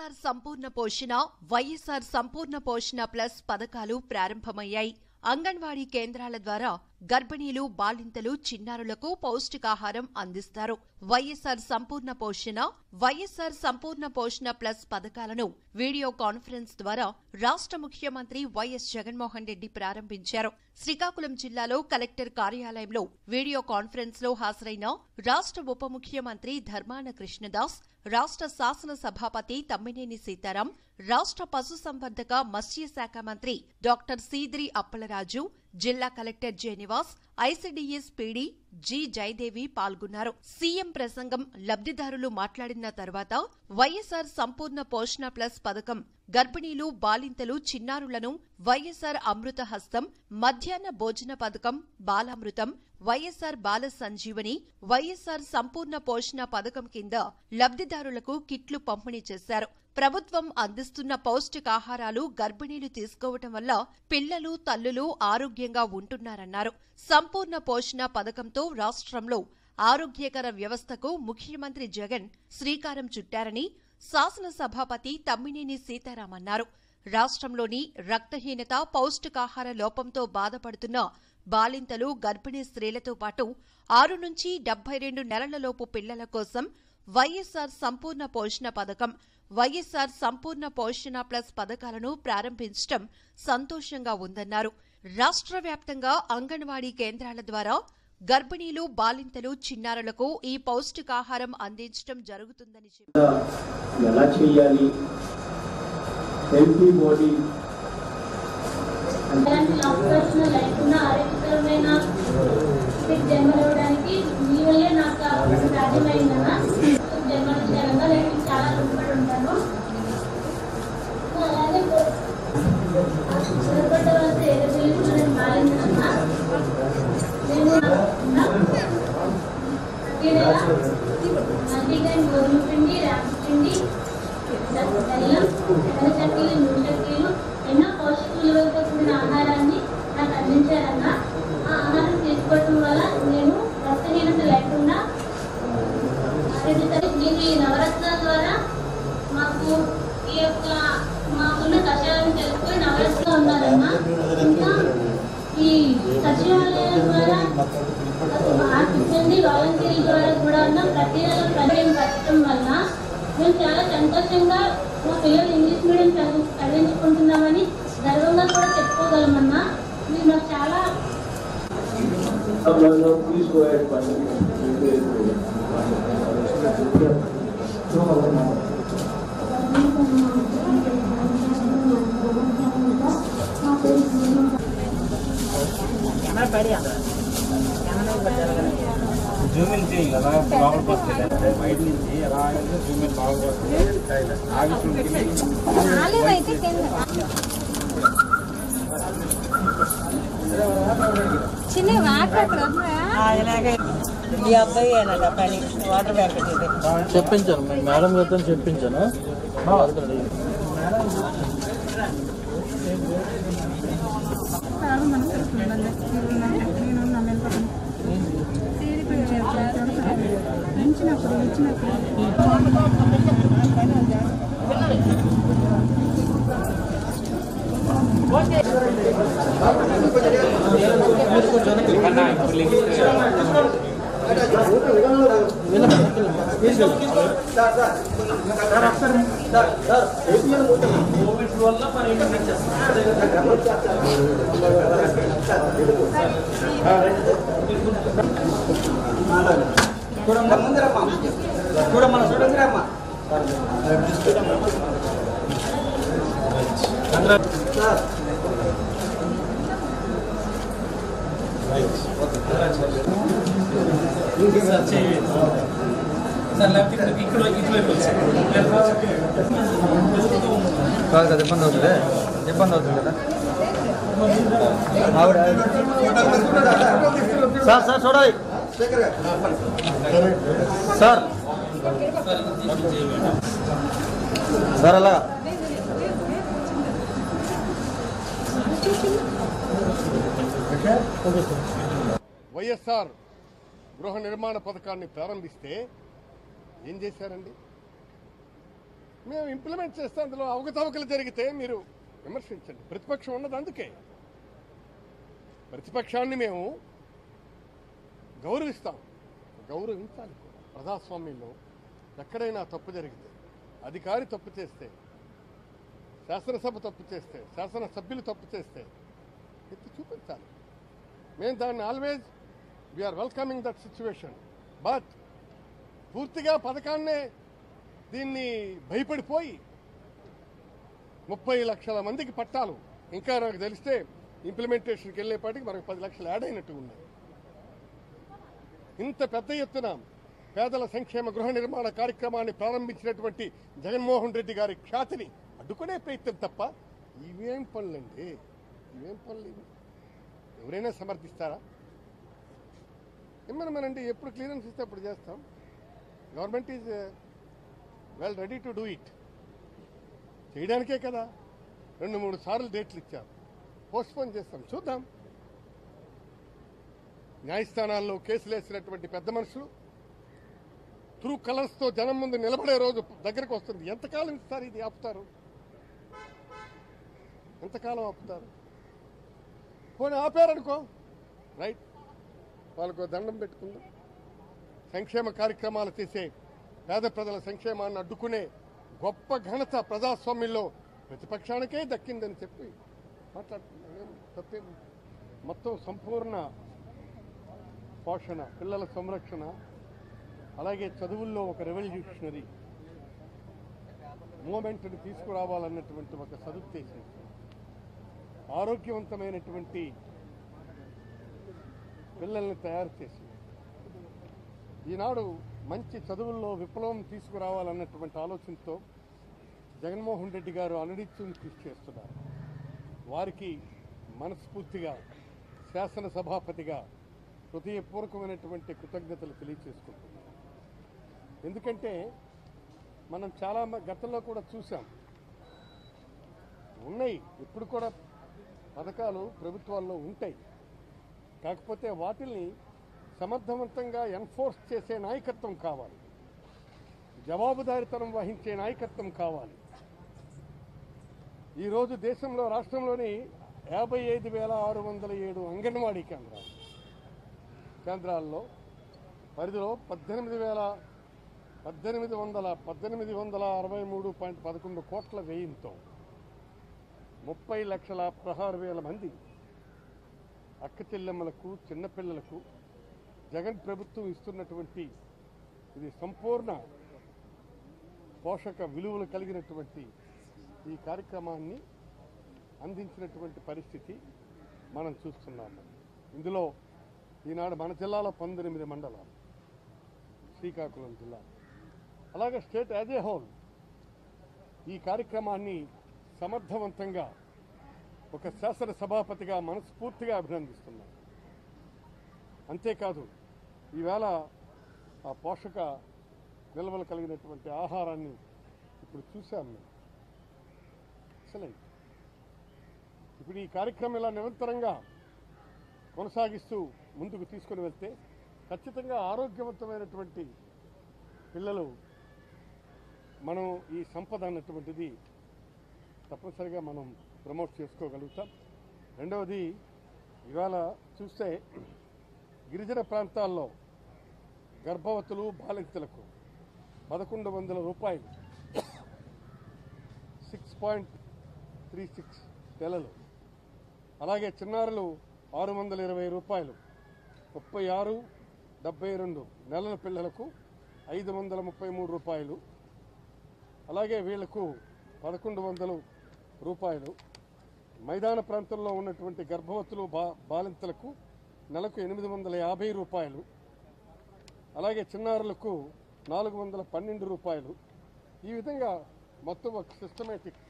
వైఎస్ఆర్ సంపూర్ణ పోషణ వైఎస్ఆర్ సంపూర్ణ పోషణ ప్లస్ పథకాలు ప్రారంభమయ్యాయి అంగన్వాడీ కేంద్రాల ద్వారా గర్భిణీలు బాలింతలు చిన్నారులకు పౌష్టికాహారం అందిస్తారు వైఎస్ఆర్ సంపూర్ణ పోషణ వైఎస్ఆర్ సంపూర్ణ పోషణ ప్లస్ పథకాలను వీడియో కాన్ఫరెన్స్ ద్వారా రాష్ట్ర ముఖ్యమంత్రి వైఎస్ జగన్మోహన్ రెడ్డి ప్రారంభించారు శ్రీకాకుళం జిల్లాలో కలెక్టర్ కార్యాలయంలో వీడియో కాన్ఫరెన్స్ లో హాజరైన రాష్ట్ర ఉప ముఖ్యమంత్రి ధర్మాన కృష్ణదాస్ రాష్ట్ర శాసన సభాపతి తమ్మినేని సీతారాం రాష్ట్ర పశుసంవర్ధక మత్స్యశాఖ మంత్రి డాక్టర్ సీద్రి అప్పలరాజు జిల్లా కలెక్టర్ జెనివాస్ ఐసీడీఎస్ పీడీ జి జయదేవి పాల్గొన్నారు సీఎం ప్రసంగం లబ్దిదారులు మాట్లాడిన తర్వాత వైఎస్ఆర్ సంపూర్ణ పోషణ ప్లస్ పథకం గర్భిణీలు బాలింతలు చిన్నారులను వైఎస్ఆర్ అమృత హస్తం మధ్యాహ్న భోజన పథకం బాలామృతం వైఎస్ఆర్ బాల సంజీవని వైఎస్ఆర్ సంపూర్ణ పోషణ పథకం కింద లబ్దిదారులకు కిట్లు పంపిణీ చేశారు ప్రభుత్వం అందిస్తున్న పౌష్టికాహారాలు గర్భిణీలు తీసుకోవటం వల్ల పిల్లలు తల్లులు ఆరోగ్యంగా ఉంటున్నారన్నారు సంపూర్ణ పోషణ పథకంతో రాష్ట్రంలో ఆరోగ్యకర వ్యవస్థకు ముఖ్యమంత్రి జగన్ శ్రీకారం చుట్టారని శాసన సభాపతి తమ్మినేని సీతారాం అన్నారు రాష్ట్రంలోని రక్తహీనత పౌష్టికాహార లోపంతో బాధపడుతున్న బాలింతలు గర్భిణీ స్త్రీలతో పాటు ఆరు నుంచి డెబ్బై రెండు నెలలలోపు పిల్లల కోసం వైఎస్ఆర్ సంపూర్ణ పోషణ పథకం వైఎస్ఆర్ సంపూర్ణ పోషణ ప్లస్ పథకాలను ప్రారంభించడం సంతోషంగా ఉందన్నారు రాష్ట్ర వ్యాప్తంగా అంగన్వాడీ కేంద్రాల ద్వారా గర్భిణీలు బాలింతలు చిన్నారులకు ఈ పౌష్టికాహారం అందించడం జరుగుతుందని చెప్పారు ఎలా చేయాలి హెల్తీ బాడీ అలాంటి అవకాశం లేకుండా ఆరోగ్యకరమైన మీకు జన్మనివ్వడానికి మీ వల్లే నాకు ఆ సాధ్యమైందన్న జన్మనిచ్చారన్నా నేను మీకు చాలా రుణపడి ఉంటాను అలాగే చిన్నపడ్డ వాళ్ళతో ఏదో తెలియకుండా నేను మారిందన్నా నేను ప్రతి నెల మల్టీగ్రైన్ గోధుమ పిండి రాగి పిండి బెల్లం ఎర్ర చక్కీలు నూనె చక్కీలు ఎన్నో పోషక విలువలతో కూడిన ఆహారాన్ని నాకు అందించారన్న ఆ ఆహారం తీసుకోవటం వల్ల నేను రక్తహీనత లేకుండా ఆరోగ్యకర నేను ఈ నవరత్నాల ద్వారా మాకు ఈ యొక్క మాకున్న కషాయాలను తెలుసుకొని నవరత్నం ఉన్నారన్న ఇంకా ఈ సచివాలయాల ద్వారా ఆ సిబ్బంది వాలంటీర్ల ద్వారా కూడా ఉన్న ప్రతి నెల ప్రజలు పెట్టడం వల్ల మేము చాలా సంతోషంగా మా పిల్లలు ఇంగ్లీష్ మీడియం చదువు చదివించుకుంటున్నామని గర్వంగా కూడా చెప్పుకోగలమన్నా మీరు నాకు చాలా please go ahead zoom in చేయి కదా లోపలికి వస్తుంది బయట నుంచి ఎలా అంటే జూమ్ ఇన్ బాగా వస్తుంది ఆగి చూడండి చిన్న వాటర్ అక్కడ ఉన్నాయా ఈ అబ్బాయి ఏనట పని వాటర్ ప్యాకెట్ ఇది చెప్పించాను మేము మేడం గారితో చెప్పించాను ఇచ్చినప్పుడు ఇచ్చినప్పుడు కాదు కదా ఇబ్బంది అవుతుంది ఇబ్బంది అవుతుంది కదా ఆవిడ సార్ సార్ చూడాలి సార్ సార్ అలా వైఎస్ఆర్ గృహ నిర్మాణ పథకాన్ని ప్రారంభిస్తే ఏం చేశారండి మేము ఇంప్లిమెంట్ చేస్తే అందులో అవకతవకలు జరిగితే మీరు విమర్శించండి ప్రతిపక్షం ఉన్నది అందుకే ప్రతిపక్షాన్ని మేము గౌరవిస్తాం గౌరవించాలి కూడా. ప్రజాస్వామ్యంలో ఎక్కడైనా తప్పు జరిగితే అధికారి తప్పు చేస్తే శాసనసభ తప్పు చేస్తే శాసనసభ్యులు తప్పు చేస్తే ఎత్తి చూపించాలి మేము దాన్ని always we are welcoming that situation but పూర్తిగా పథకాన్నే దీన్ని భయపడిపోయి ముప్పై లక్షల మందికి పట్టాలు ఇంకా నాకు తెలిస్తే ఇంప్లిమెంటేషన్కి వెళ్ళేపాటికి మనకు పది లక్షలు యాడ్ అయినట్టు ఉన్నాయి ఇంత పెద్ద ఎత్తున పేదల సంక్షేమ గృహ నిర్మాణ కార్యక్రమాన్ని ప్రారంభించినటువంటి జగన్మోహన్ రెడ్డి గారి ఖ్యాతిని అడ్డుకునే ప్రయత్నం తప్ప ఇవేం పనులండి ఇవేం పనులు ఇవి? ఎవరైనా సమర్థిస్తారా ఇమ్మనమనండి ఎప్పుడు క్లియరెన్స్ ఇస్తే అప్పుడు చేస్తాం government is well ready to do it చేయడానికే కదా రెండు మూడు సార్లు డేట్లు ఇచ్చారు పోస్ట్పోన్ చేస్తాం చూద్దాం న్యాయస్థానాల్లో కేసులు వేసినటువంటి పెద్ద మనుషులు త్రూ కలర్స్తో జనం ముందు నిలబడే రోజు దగ్గరకు వస్తుంది ఎంతకాలం ఇస్తారు ఇది ఆపుతారు ఎంతకాలం ఆపుతారు పోనీ ఆపారనుకో రైట్ వాళ్ళకు దండం పెట్టుకుందాం సంక్షేమ కార్యక్రమాలు చేసే పేద ప్రజల సంక్షేమాన్ని అడ్డుకునే గొప్ప ఘనత ప్రజాస్వామ్యంలో ప్రతిపక్షానికే దక్కిందని చెప్పి మాట్లాడుతున్నాం తప్పేం మొత్తం సంపూర్ణ పోషణ పిల్లల సంరక్షణ అలాగే చదువుల్లో ఒక రెవల్యూషనరీ మూమెంట్ని తీసుకురావాలన్నటువంటి ఒక సదుద్దేశం ఆరోగ్యవంతమైనటువంటి పిల్లల్ని తయారు చేసి ఈనాడు మంచి చదువుల్లో విప్లవం తీసుకురావాలన్నటువంటి ఆలోచనతో జగన్మోహన్ రెడ్డి గారు అనునిత్యం కృషి చేస్తున్నారు వారికి మనస్ఫూర్తిగా శాసనసభాపతిగా హృదయపూర్వకమైనటువంటి కృతజ్ఞతలు తెలియచేసుకుంటున్నాం ఎందుకంటే మనం చాలా మ- గతంలో కూడా చూసాం ఉన్నాయి ఇప్పుడు కూడా పథకాలు ప్రభుత్వాల్లో ఉంటాయి కాకపోతే వాటిల్ని సమర్థవంతంగా ఎన్ఫోర్స్ చేసే నాయకత్వం కావాలి జవాబుదారితనం వహించే నాయకత్వం కావాలి ఈరోజు దేశంలో రాష్ట్రంలోని యాభై ఐదు వేల ఆరు వందల ఏడు అంగన్వాడీ కేంద్రాలు కేంద్రాల్లో పరిధిలో పద్దెనిమిది వేల పద్దెనిమిది వందల పద్దెనిమిది వందల అరవై మూడు పాయింట్ పదకొండు కోట్ల వ్యయంతో ముప్పై లక్షల పదహారు వేల మంది అక్క చెల్లెమ్మలకు చిన్నపిల్లలకు జగన్ ప్రభుత్వం ఇస్తున్నటువంటి ఇది సంపూర్ణ పోషక విలువలు కలిగినటువంటి ఈ కార్యక్రమాన్ని అందించినటువంటి పరిస్థితి మనం చూస్తున్నాము ఇందులో ఈనాడు మన జిల్లాలో పంతొమ్మిది మండలాలు శ్రీకాకుళం జిల్లా అలాగే స్టేట్ యాజ్ ఏ హోల్ ఈ కార్యక్రమాన్ని సమర్థవంతంగా ఒక శాసన సభాపతిగా మనస్ఫూర్తిగా అభినందిస్తున్నాను అంతేకాదు ఈవేళ ఆ పోషక నిల్వలు కలిగినటువంటి ఆహారాన్ని ఇప్పుడు చూశాం మేము ఎక్సలెంట్ ఇప్పుడు ఈ కార్యక్రమం ఇలా నిరంతరంగా కొనసాగిస్తూ ముందుకు తీసుకుని వెళ్తే ఖచ్చితంగా ఆరోగ్యవంతమైనటువంటి పిల్లలు మనం ఈ సంపద అన్నటువంటిది తప్పనిసరిగా మనం ప్రమోట్ చేసుకోగలుగుతాం రెండవది ఇవాళ చూస్తే గిరిజన ప్రాంతాల్లో గర్భవతులు బాలింతలకు పదకొండు వందల రూపాయలు సిక్స్ పాయింట్ త్రీ సిక్స్ నెలలు అలాగే చిన్నారులు ఆరు వందల ఇరవై రూపాయలు ముప్పై ఆరు డెబ్బై రెండు నెలల పిల్లలకు ఐదు వందల ముప్పై మూడు రూపాయలు అలాగే వీళ్లకు పదకొండు వందలు రూపాయలు మైదాన ప్రాంతంలో ఉన్నటువంటి గర్భవతులు బా బాలింతలకు నెలకు ఎనిమిది వందల యాభై రూపాయలు అలాగే చిన్నారులకు నాలుగు వందల పన్నెండు రూపాయలు ఈ విధంగా మొత్తం ఒక సిస్టమేటిక్